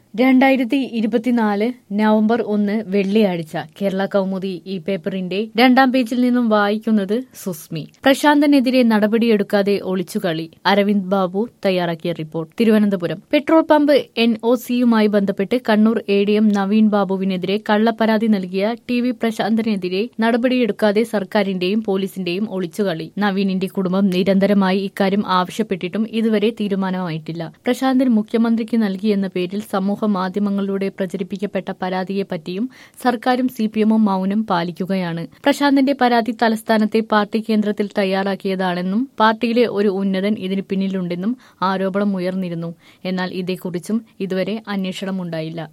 രണ്ടായിരത്തി ഇരുപത്തിനാല് നവംബർ ഒന്ന് വെള്ളിയാഴ്ച കേരള കൗമുദി ഈ പേപ്പറിന്റെ രണ്ടാം പേജിൽ നിന്നും വായിക്കുന്നത് സുസ്മി പ്രശാന്തനെതിരെ നടപടിയെടുക്കാതെ ഒളിച്ചുകളി അരവിന്ദ് ബാബു തയ്യാറാക്കിയ report Thiruvananthapuram petrol pump N O സിയുമായി ബന്ധപ്പെട്ട് Kannur A D M Naveen ബാബുവിനെതിരെ കള്ളപ്പരാതി നൽകിയ ടി വി പ്രശാന്തനെതിരെ നടപടിയെടുക്കാതെ സർക്കാരിന്റെയും പോലീസിന്റെയും ഒളിച്ചുകളി നവീനിന്റെ കുടുംബം നിരന്തരമായി ഇക്കാര്യം ആവശ്യപ്പെട്ടിട്ടും ഇതുവരെ തീരുമാനമായിട്ടില്ല പ്രശാന്തൻ മുഖ്യമന്ത്രിക്ക് നൽകിയെന്ന പേരിൽ സമൂഹ മാധ്യമങ്ങളിലൂടെ പ്രചരിപ്പിക്കപ്പെട്ട പരാതിയെപ്പറ്റിയും സർക്കാരും സിപിഎമ്മും മൌനം പാലിക്കുകയാണ് പ്രശാന്തിന്റെ പരാതി തലസ്ഥാനത്തെ പാർട്ടി കേന്ദ്രത്തിൽ തയ്യാറാക്കിയതാണെന്നും പാർട്ടിയിലെ ഒരു ഉന്നതൻ ഇതിന് പിന്നിലുണ്ടെന്നും ആരോപണം ഉയർന്നിരുന്നു എന്നാൽ ഇതേക്കുറിച്ചും ഇതുവരെ അന്വേഷണമുണ്ടായില്ല